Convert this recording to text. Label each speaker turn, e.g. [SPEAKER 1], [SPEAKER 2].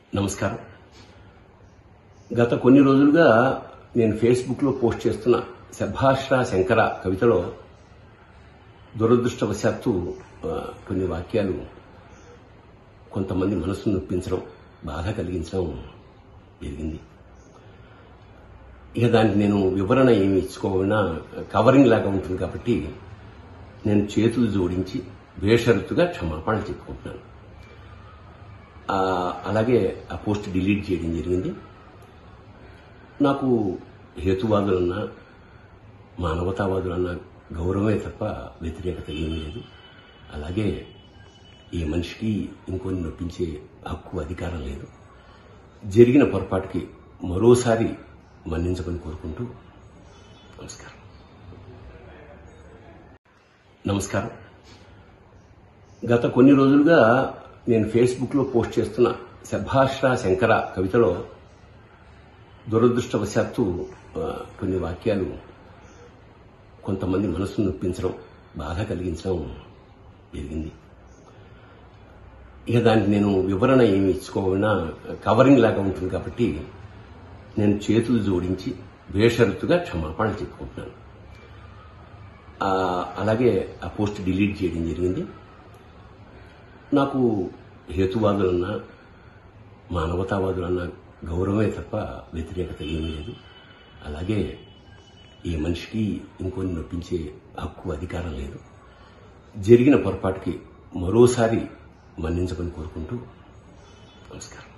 [SPEAKER 1] నమస్కారం గత కొన్ని రోజులుగా నేను ఫేస్బుక్లో పోస్ట్ చేస్తున్న శభాష్రా శంకర కవితలో దురదృష్టవశాత్తు ఆ, కొన్ని వాక్యాలు కొంతమంది మనసును నొప్పించడం బాధ కలిగించడం జరిగింది ఇక దానికి నేను వివరణ ఏమి ఇచ్చుకోవాలన్నా కవరింగ్ లాగా ఉంటుంది కాబట్టి నేను చేతులు జోడించి బేషరతుగా క్షమాపణ చెప్పుకుంటున్నాను ఆ, అలాగే ఆ పోస్ట్ డిలీట్ చేయడం జరిగింది నాకు హేతువాదులన్నా మానవతావాదులన్నా గౌరవమే తప్ప వ్యతిరేకత ఏమీ లేదు అలాగే ఏ మనిషికి ఇంకొన్ని నొప్పించే హక్కు అధికారం లేదు జరిగిన పొరపాటుకి మరోసారి మన్నించమని కోరుకుంటూ నమస్కారం నమస్కారం గత కొన్ని రోజులుగా నేను ఫేస్బుక్లో పోస్ట్ చేస్తున్న శభాష్రా శంకర కవితలో దురదృష్టవశాత్తు ఆ, కొన్ని వాక్యాలు కొంతమంది మనసును నొప్పించడం బాధ కలిగించడం జరిగింది ఇక దానికి నేను వివరణ ఏమి ఇచ్చుకోవాలన్నా కవరింగ్ లాగా ఉంటుంది కాబట్టి నేను చేతులు జోడించి బేషరతుగా క్షమాపణ చెప్పుకుంటున్నాను ఆ, అలాగే ఆ పోస్ట్ డిలీట్ చేయడం జరిగింది నాకు హేతువాదులన్నా మానవతావాదులన్నా గౌరవమే తప్ప వ్యతిరేకత ఏమీ లేదు అలాగే ఏ మనిషికి ఇంకొన్ని నొప్పించే హక్కు అధికారం లేదు జరిగిన పొరపాటుకి మరోసారి మన్నించమని కోరుకుంటూ నమస్కారం